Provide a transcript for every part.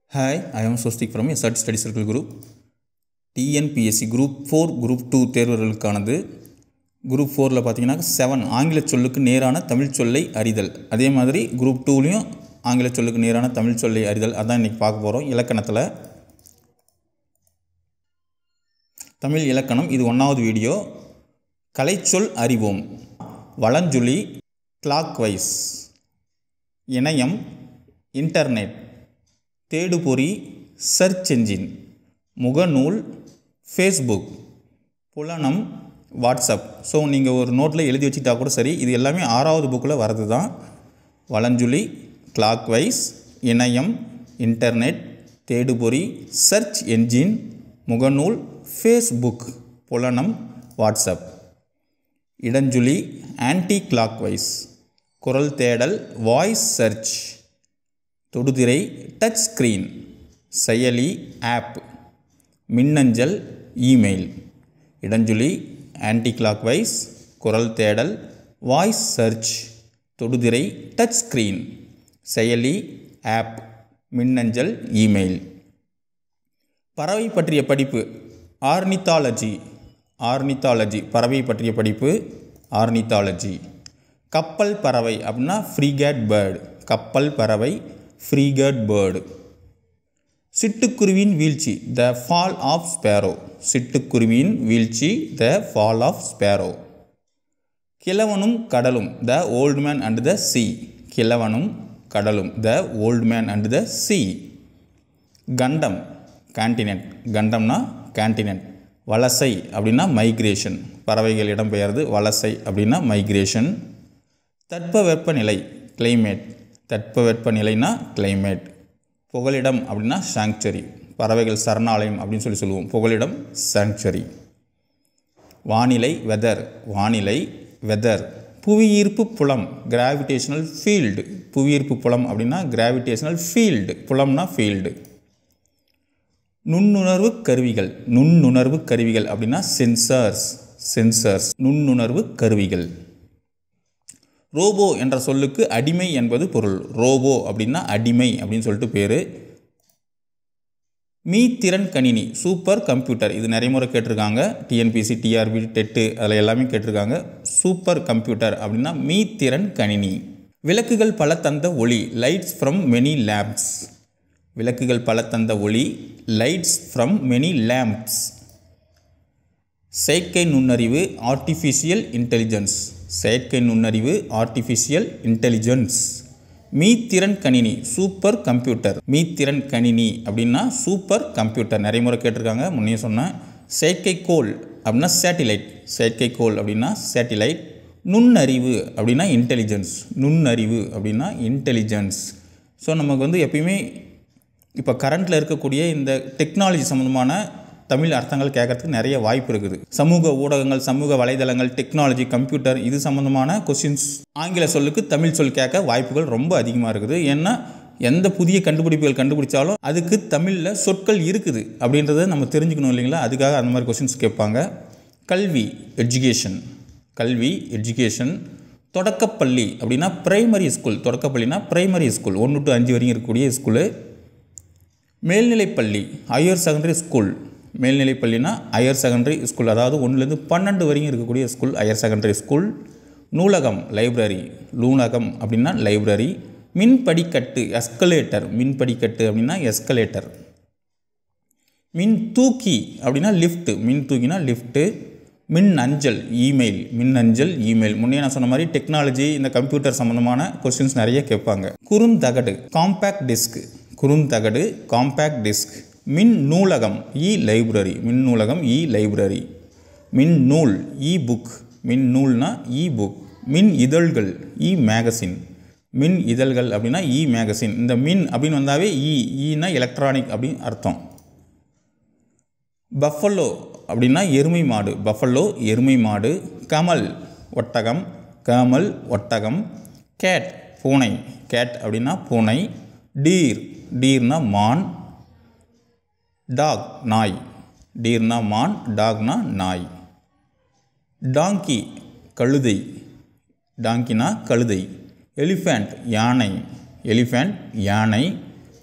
Hi, I am Swastik from SRT Study Circle Group. TNPSC group four group two தேர்வர்களுக்கானது group ஃபோரில் பார்த்தீங்கன்னா seven ஆங்கில சொல்லுக்கு நேரான தமிழ் சொல்லை அறிதல் அதே மாதிரி குரூப் டூலேயும் ஆங்கில சொல்லுக்கு நேரான தமிழ் சொல்லை அறிதல் அதான் இன்றைக்கி பார்க்க போகிறோம் இலக்கணத்தில் தமிழ் இலக்கணம் இது ஒன்றாவது வீடியோ கலைச்சொல் அறிவோம் வளஞ்சொலி கிளாக்வைஸ் இணையம் இன்டர்நெட் தேடுபொறி சர்ச் என்ஜின் முகநூல் ஃபேஸ்புக் புலனம் வாட்ஸ்அப் ஸோ நீங்கள் ஒரு நோட்டில் எழுதி வச்சுட்டா கூட சரி இது எல்லாமே ஆறாவது புக்கில் வரது தான் வளஞ்சுழி கிளாக்வைஸ் இணையம் இன்டர்நெட் தேடுபொறி சர்ச் என்ஜின் முகநூல் ஃபேஸ்புக் புலனம் வாட்ஸ்அப் இடஞ்சுழி ஆன்டி கிளாக்வைஸ் குரல் தேடல் வாய்ஸ் சர்ச் தொடுதிரை டச் ஸ்க்ரீன் செயலி ஆப் மின்னஞ்சல் இமெயில் இடஞ்சுழி ஆன்டி கிளாக்வைஸ் குரல் தேடல் வாய்ஸ் சர்ச் தொடுதிரை டச் ஸ்க்ரீன் செயலி ஆப் மின்னஞ்சல் இமெயில் பறவை பற்றிய படிப்பு ஆர்னித்தாலஜி ஆர்னித்தாலஜி பறவை பற்றிய படிப்பு ஆர்னித்தாலஜி கப்பல் பறவை அப்படின்னா ஃப்ரீகேட் பேர்டு கப்பல் பறவை ஃப்ரீகேட் பேர்டு சிட்டுக்குருவியின் வீழ்ச்சி த ஃபால் ஆஃப் ஸ்பேரோ சிட்டுக்குருவியின் வீழ்ச்சி த ஃபால் ஆஃப் ஸ்பேரோ கிழவனும் கடலும் the old man and the sea கிழவனும் கடலும் the old man and the sea கண்டம் கான்டினென்ட் கண்டம்னா கான்டினென்ட் வலசை அப்படின்னா மைக்ரேஷன் பறவைகள் இடம்பெயர்ந்து வலசை அப்படின்னா மைக்ரேஷன் தட்பவெப்பநிலை கிளைமேட் தட்பவெப்பநிலைனா கிளைமேட் புகலிடம் அப்படின்னா சாங்சுரி பறவைகள் சரணாலயம் அப்படின்னு சொல்லி சொல்லுவோம் புகலிடம் சாங்சுரி வானிலை வெதர் வானிலை வெதர் புவியீர்ப்பு புலம் கிராவிடேஷனல் ஃபீல்டு புவியீர்ப்பு புலம் அப்படின்னா கிராவிடேஷனல் ஃபீல்டு புலம்னா ஃபீல்டு நுண்ணுணர்வு கருவிகள் நுண்ணுணர்வு கருவிகள் அப்படின்னா சென்சார்ஸ் சென்சார்ஸ் நுண்ணுணர்வு கருவிகள் ரோபோ என்ற சொல்லுக்கு அடிமை என்பது பொருள் ரோபோ அப்படின்னா அடிமை அப்படின்னு சொல்லிட்டு பேர் மீத்திறன் கணினி சூப்பர் கம்ப்யூட்டர் இது நிறைய முறை கேட்டிருக்காங்க டிஎன்பிசி டிஆர்பி டெட்டு அதில் எல்லாமே கேட்டிருக்காங்க சூப்பர் கம்ப்யூட்டர் அப்படின்னா மீத்திறன் கணினி விளக்குகள் பல தந்த ஒளி லைட்ஸ் ஃப்ரம் மெனி லேம்ப்ஸ் விளக்குகள் பல தந்த ஒளி லைட்ஸ் ஃப்ரம் மெனி லேம்ப்ஸ் செயற்கை நுண்ணறிவு ஆர்டிஃபிஷியல் இன்டெலிஜென்ஸ் செயற்கை நுண்ணறிவு ஆர்டிஃபிஷியல் இன்டெலிஜென்ஸ் மீத்திறன் கணினி சூப்பர் கம்ப்யூட்டர் மீத்திறன் கணினி அப்படின்னா சூப்பர் கம்ப்யூட்டர் நிறைய முறை கேட்டிருக்காங்க முன்னே சொன்னேன் செயற்கைக்கோள் அப்படின்னா சேட்டிலைட் செயற்கைக்கோள் அப்படின்னா சேட்டிலைட் நுண்ணறிவு அப்படின்னா இன்டெலிஜென்ஸ் நுண்ணறிவு அப்படின்னா இன்டெலிஜென்ஸ் ஸோ நமக்கு வந்து எப்பயுமே இப்போ கரண்ட்டில் இருக்கக்கூடிய இந்த டெக்னாலஜி சம்மந்தமான தமிழ் அர்த்தங்கள் கேட்கறதுக்கு நிறைய வாய்ப்பு இருக்குது சமூக ஊடகங்கள் சமூக வலைதளங்கள் டெக்னாலஜி கம்ப்யூட்டர் இது சம்மந்தமான கொஸ்டின்ஸ் ஆங்கில சொல்லுக்கு தமிழ் சொல் கேட்க வாய்ப்புகள் ரொம்ப அதிகமாக இருக்குது ஏன்னா எந்த புதிய கண்டுபிடிப்புகள் கண்டுபிடிச்சாலும் அதுக்கு தமிழில் சொற்கள் இருக்குது அப்படின்றத நம்ம தெரிஞ்சுக்கணும் இல்லைங்களா அதுக்காக அந்த மாதிரி கொஸ்டின்ஸ் கேட்பாங்க கல்வி எஜுகேஷன் கல்வி எஜுகேஷன் தொடக்கப்பள்ளி அப்படின்னா பிரைமரி ஸ்கூல் தொடக்கப்பள்ளினா பிரைமரி ஸ்கூல் ஒன்று டு அஞ்சு வரைக்கும் இருக்கக்கூடிய ஸ்கூலு மேல்நிலைப்பள்ளி ஹையர் செகண்டரி ஸ்கூல் மேல்நிலைப்பள்ளினா ஹையர் செகண்டரி ஸ்கூல் அதாவது ஒன்றுலேருந்து பன்னெண்டு வரைக்கும் இருக்கக்கூடிய ஸ்கூல் ஹையர் செகண்டரி ஸ்கூல் நூலகம் லைப்ரரி நூலகம் அப்படின்னா லைப்ரரி மின் படிக்கட்டு எஸ்கலேட்டர் மின் படிக்கட்டு அப்படின்னா எஸ்கலேட்டர் மின் தூக்கி அப்படின்னா லிஃப்ட்டு மின் தூக்கினா லிஃப்ட்டு மின் அஞ்சல் இமெயில் மின் அஞ்சல் இமெயில் முன்னே நான் சொன்ன மாதிரி டெக்னாலஜி இந்த கம்ப்யூட்டர் சம்மந்தமான கொஸ்டின்ஸ் நிறைய கேட்பாங்க குறுந்தகடு காம்பேக்ட் டிஸ்க் குறுந்தகடு காம்பேக்ட் டிஸ்க் மின் நூலகம் இ லைப்ரரி மின் நூலகம் இ லைப்ரரி மின் நூல் இ புக் மின் நூல்னா இ புக் மின் இதழ்கள் இ மேகசின் மின் இதழ்கள் அப்படின்னா இ மேகசின் இந்த மின் அப்படின்னு வந்தாவே இ ஈனா எலக்ட்ரானிக் அப்படின்னு அர்த்தம் பஃபலோ அப்படின்னா எருமை மாடு பஃபலோ எருமை மாடு கமல் ஒட்டகம் கமல் ஒட்டகம் கேட் பூனை கேட் அப்படின்னா பூனை டீர் டீர்னா மான் டாக் நாய் டீர்னா மான் டாக்னா நாய் டாங்கி கழுதை டாங்கினா கழுதை எலிஃபண்ட் யானை எலிஃபண்ட் யானை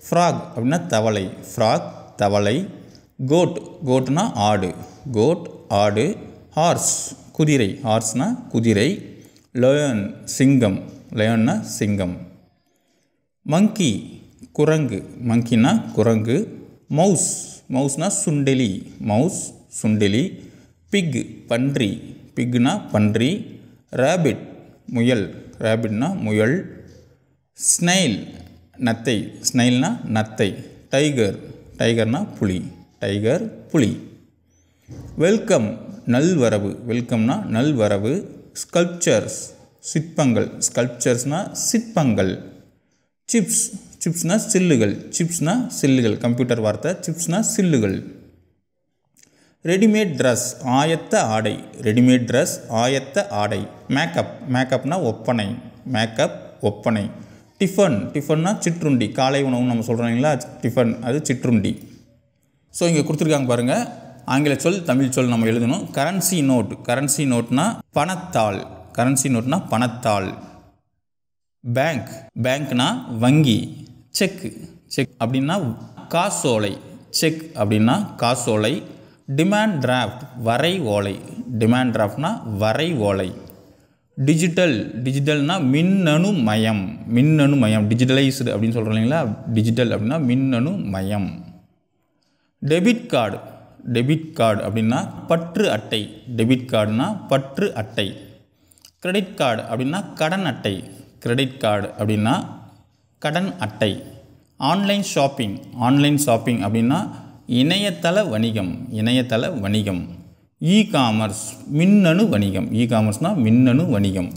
ஃப்ராக் அப்படின்னா தவளை ஃப்ராக் தவளை கோட் கோட்னா ஆடு கோட் ஆடு ஹார்ஸ் குதிரை ஹார்ஸ்னா குதிரை லயன் சிங்கம் லயன்னா சிங்கம் மங்கி குரங்கு மங்கினா குரங்கு மவுஸ் மவுஸ்னா சுண்டெலி மவுஸ் சுண்டெலி பிக் பன்றி பிக்னா பன்றி ரேபிட் முயல் ரேபிட்னா முயல் ஸ்னைல் நத்தை ஸ்னைல்னா நத்தை டைகர் டைகர்னா புலி டைகர் புலி வெல்கம் நல்வரவு வெல்கம்னா நல்வரவு ஸ்கல்ப்சர்ஸ் சிற்பங்கள் ஸ்கல்ப்சர்ஸ்னா சிற்பங்கள் சிப்ஸ் சிப்ஸ்னா சில்லுகள் சிப்ஸ்னா சில்லுகள் கம்ப்யூட்டர் வார்த்தை சிப்ஸ்னா சில்லுகள் ரெடிமேட் ட்ரெஸ் ஆயத்த ஆடை ரெடிமேட் ட்ரெஸ் ஆயத்த ஆடை மேக்கப் மேக்கப்னா ஒப்பனை மேக்கப் ஒப்பனை டிஃபன் டிஃபன்னா சிற்றுண்டி காலை உணவு நம்ம சொல்கிறோம் இல்லைங்களா டிஃபன் அது சிற்றுண்டி ஸோ இங்கே கொடுத்துருக்காங்க பாருங்கள் ஆங்கில சொல் தமிழ் சொல் நம்ம எழுதணும் கரன்சி நோட் கரன்சி நோட்னா பணத்தாள் கரன்சி நோட்னா பணத்தாள் பேங்க் பேங்க்னா வங்கி செக் செக் அப்படின்னா காசோலை செக் அப்படின்னா காசோலை டிமாண்ட் டிராஃப்ட் வரை ஓலை டிமாண்ட் டிராஃப்ட்னா வரை ஓலை டிஜிட்டல் டிஜிட்டல்னா மின்னணு மயம் மின்னணு மயம் டிஜிட்டலைஸ்டு அப்படின்னு சொல்கிறோம் இல்லைங்களா டிஜிட்டல் அப்படின்னா மின்னணு மயம் டெபிட் கார்டு டெபிட் கார்டு அப்படின்னா பற்று அட்டை டெபிட் கார்டுனா பற்று அட்டை கிரெடிட் கார்டு அப்படின்னா கடன் அட்டை கிரெடிட் கார்டு அப்படின்னா கடன் அட்டை ஆன்லைன் ஷாப்பிங் ஆன்லைன் ஷாப்பிங் அப்படின்னா இணையதள வணிகம் இணையதள வணிகம் இ காமர்ஸ் மின்னணு வணிகம் இ காமர்ஸ்னால் மின்னணு வணிகம்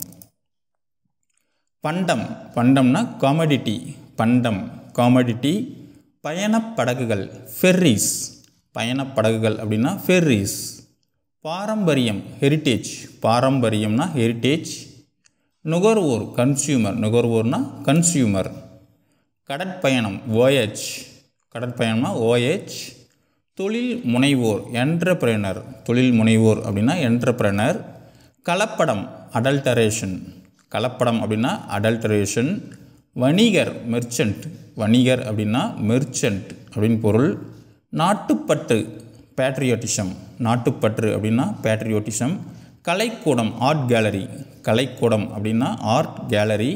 பண்டம் பண்டம்னா காமடிட்டி பண்டம் காமடிட்டி பயணப்படகுகள் ஃபெர்ரிஸ் பயணப்படகுகள் அப்படின்னா ஃபெர்ரிஸ் பாரம்பரியம் ஹெரிட்டேஜ் பாரம்பரியம்னா ஹெரிட்டேஜ் நுகர்வோர் கன்சியூமர் நுகர்வோர்னா கன்சியூமர் கடற்பயணம் ஓஎச் கடற்பயணம்னா ஓஎச் தொழில் முனைவோர் என்டர்பிரனர் தொழில் முனைவோர் அப்படின்னா என்டர்பிரனர் கலப்படம் அடல்டரேஷன் கலப்படம் அப்படின்னா அடல்டரேஷன் வணிகர் மெர்ச்சன்ட் வணிகர் அப்படின்னா மெர்ச்சன்ட் அப்படின்னு பொருள் நாட்டுப்பற்று பேட்ரியோட்டிசம் நாட்டுப்பற்று அப்படின்னா பேட்ரியோட்டிசம் கலைக்கூடம் ஆர்ட் கேலரி கலைக்கூடம் அப்படின்னா ஆர்ட் கேலரி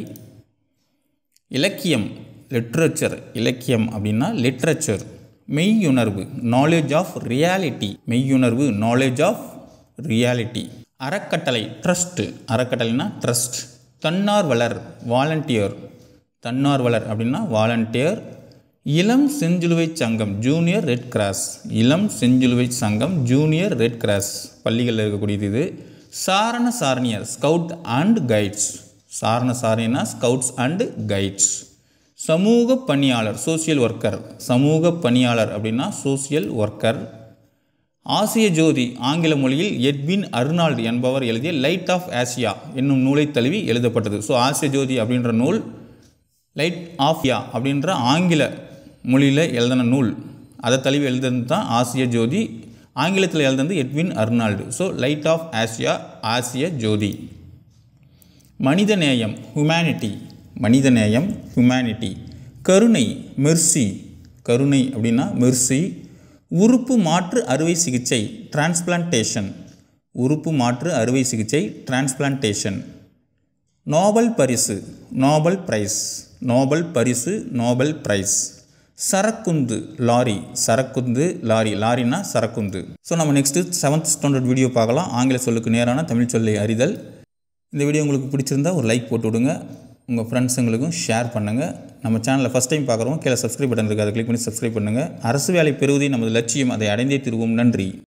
இலக்கியம் லிட்ரேச்சர் இலக்கியம் அப்படின்னா லிட்ரேச்சர் மெய்யுணர்வு நாலேஜ் ஆஃப் ரியாலிட்டி மெய்யுணர்வு நாலேஜ் ஆஃப் ரியாலிட்டி அறக்கட்டளை ட்ரஸ்ட் அறக்கட்டளைனா ட்ரஸ்ட் தன்னார்வலர் வாலண்டியர் தன்னார்வலர் அப்படின்னா வாலண்டியர் இளம் செஞ்சிலுவை சங்கம் ஜூனியர் ரெட் கிராஸ் இளம் செஞ்சிலுவை சங்கம் ஜூனியர் ரெட் கிராஸ் பள்ளிகளில் இருக்கக்கூடியது இது சாரண சாரணியர் ஸ்கவுட் அண்ட் கைட்ஸ் சாரண சாரணியனா ஸ்கவுட்ஸ் அண்ட் கைட்ஸ் சமூக பணியாளர் சோசியல் ஒர்க்கர் சமூக பணியாளர் அப்படின்னா சோசியல் ஒர்க்கர் ஆசிய ஜோதி ஆங்கில மொழியில் எட்வின் அர்னால்டு என்பவர் எழுதிய லைட் ஆஃப் ஆசியா என்னும் நூலை தழுவி எழுதப்பட்டது ஸோ ஆசிய ஜோதி அப்படின்ற நூல் லைட் ஆஃப் யா அப்படின்ற ஆங்கில மொழியில் எழுதின நூல் அதை தழுவி எழுதுனது தான் ஆசிய ஜோதி ஆங்கிலத்தில் எழுதுனது Edwin Arnold so light of Asia Asiya Jothi மனிதநேயம் ஹுமனிட்டி மனிதநேயம் ஹுமனிட்டி கருணை மெர்சி கருணை அப்படின்னா மெர்சி உறுப்பு மாற்று அறுவை சிகிச்சை டிரான்ஸ்பிளான்டேஷன் உறுப்பு மாற்று அறுவை சிகிச்சை டிரான்ஸ்பிளான்டேஷன் நோபல் பரிசு நோபல் பிரைஸ் நோபல் பரிசு நோபல் பிரைஸ் சரக்குந்து லாரி சரக்குந்து லாரி லாரினா சரக்குந்து ஸோ நம்ம நெக்ஸ்ட்டு செவன்த் ஸ்டாண்டர்ட் வீடியோ பார்க்கலாம் ஆங்கில சொல்லுக்கு நேரான தமிழ் சொல்லை அறிதல் இந்த வீடியோ உங்களுக்கு பிடிச்சிருந்தா ஒரு லைக் போட்டு விடுங்க உங்கள் ஃப்ரெண்ட்ஸுங்களுக்கும் ஷேர் பண்ணுங்கள் நம்ம சேனலில் ஃபஸ்ட் டைம் பார்க்குறோம் கீழே சப்ஸ்கிரைப் பட்டன் இருக்குது அதை கிளிக் பண்ணி சப்ஸ்கிரைப் பண்ணுங்கள் அரசு வேலை பெறுவதே நமது லட்சியம் அதை அடைந்தே திருவோம் நன்றி